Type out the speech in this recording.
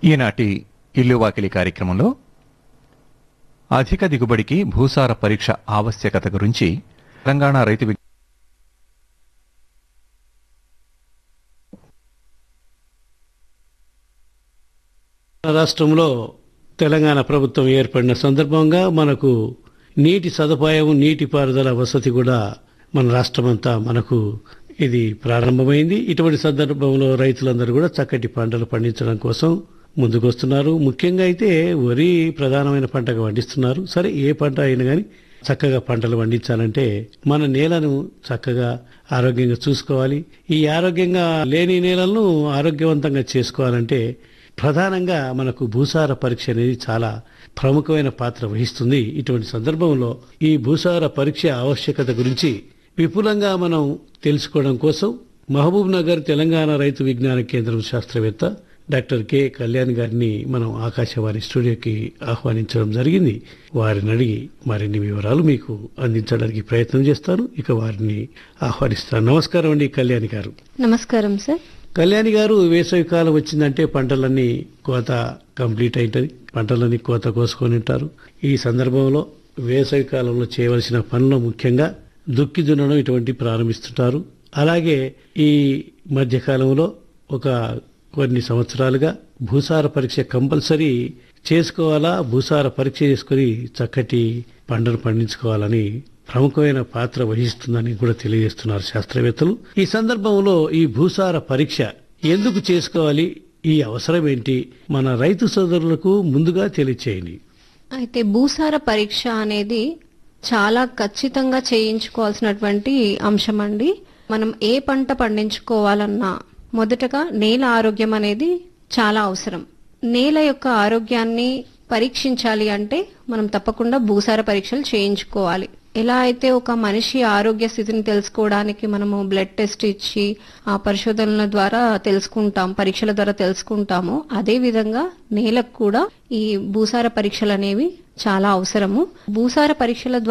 ఈనాటి ఇల్లు వాకిలి కార్యక్రమంలో అధిక దిగుబడికి భూసార పరీక్ష ఆవశ్యకత గురించి తెలంగాణ రైతు వి- రాష్ట్రంలో తెలంగాణ ప్రభుత్వం ఏర్పడిన సందర్భంగా మనకు నీటి సదుపాయం నీటిపారుదల వసతి కూడా మన రాష్ట్రమంతా మనకు ఇది ప్రారంభమైంది ఇటువంటి సందర్భంలో రైతులందరూ కూడా చక్కటి పంటలు పండించడం కోసం ముందుకొస్తున్నారు ముఖ్యంగా అయితే వరి ప్రధానమైన పంటగా పండిస్తున్నారు సరే ఏ పంట అయినా కానీ చక్కగా పంటలు పండించాలంటే మన నేలను చక్కగా ఆరోగ్యంగా చూసుకోవాలి ఈ ఆరోగ్యంగా లేని నేలలను ఆరోగ్యవంతంగా చేసుకోవాలంటే ప్రధానంగా మనకు భూసార పరీక్ష అనేది చాలా ప్రముఖమైన పాత్ర వహిస్తుంది ఇటువంటి సందర్భంలో ఈ భూసార పరీక్ష ఆవశ్యకత గురించి విపులంగా మనం తెలుసుకోవడం కోసం మహబూబ్ నగర్ తెలంగాణ రైతు విజ్ఞాన కేంద్రం శాస్త్రవేత్త డాక్టర్ కె కళ్యాణ్ గారిని మనం ఆకాశవాణి స్టూడియోకి ఆహ్వానించడం జరిగింది వారిని అడిగి మరిన్ని వివరాలు మీకు అందించడానికి ప్రయత్నం చేస్తాను ఇక వారిని ఆహ్వానిస్తాను నమస్కారం అండి కళ్యాణి గారు నమస్కారం సార్ కళ్యాణి గారు వేసవి కాలం వచ్చిందంటే పంటలన్నీ కోత కంప్లీట్ అయింటది పంటలన్నీ కోత కోసుకొని ఉంటారు ఈ సందర్భంలో వేసవి కాలంలో చేయవలసిన పనులు ముఖ్యంగా దుక్కి దున్నడం ఇటువంటి ప్రారంభిస్తుంటారు అలాగే ఈ మధ్య కాలంలో ఒక కొన్ని సంవత్సరాలుగా భూసార పరీక్ష కంపల్సరీ చేసుకోవాలా భూసార పరీక్ష చేసుకుని చక్కటి పంటను పండించుకోవాలని ప్రముఖమైన పాత్ర వహిస్తుందని కూడా తెలియజేస్తున్నారు శాస్త్రవేత్తలు ఈ సందర్భంలో ఈ భూసార పరీక్ష ఎందుకు చేసుకోవాలి ఈ అవసరం ఏంటి మన రైతు సోదరులకు ముందుగా తెలియచేయండి అయితే భూసార పరీక్ష అనేది చాలా ఖచ్చితంగా చేయించుకోవాల్సినటువంటి అంశం అండి మనం ఏ పంట పండించుకోవాలన్నా మొదటగా నేల ఆరోగ్యం అనేది చాలా అవసరం నేల యొక్క ఆరోగ్యాన్ని పరీక్షించాలి అంటే మనం తప్పకుండా భూసార పరీక్షలు చేయించుకోవాలి ఎలా అయితే ఒక మనిషి ఆరోగ్య స్థితిని తెలుసుకోవడానికి మనము బ్లడ్ టెస్ట్ ఇచ్చి ఆ పరిశోధనల ద్వారా తెలుసుకుంటాం పరీక్షల ద్వారా తెలుసుకుంటామో అదే విధంగా నేలకు కూడా ఈ భూసార పరీక్షలు అనేవి చాలా అవసరము భూసార పరీక్షల ద్వారా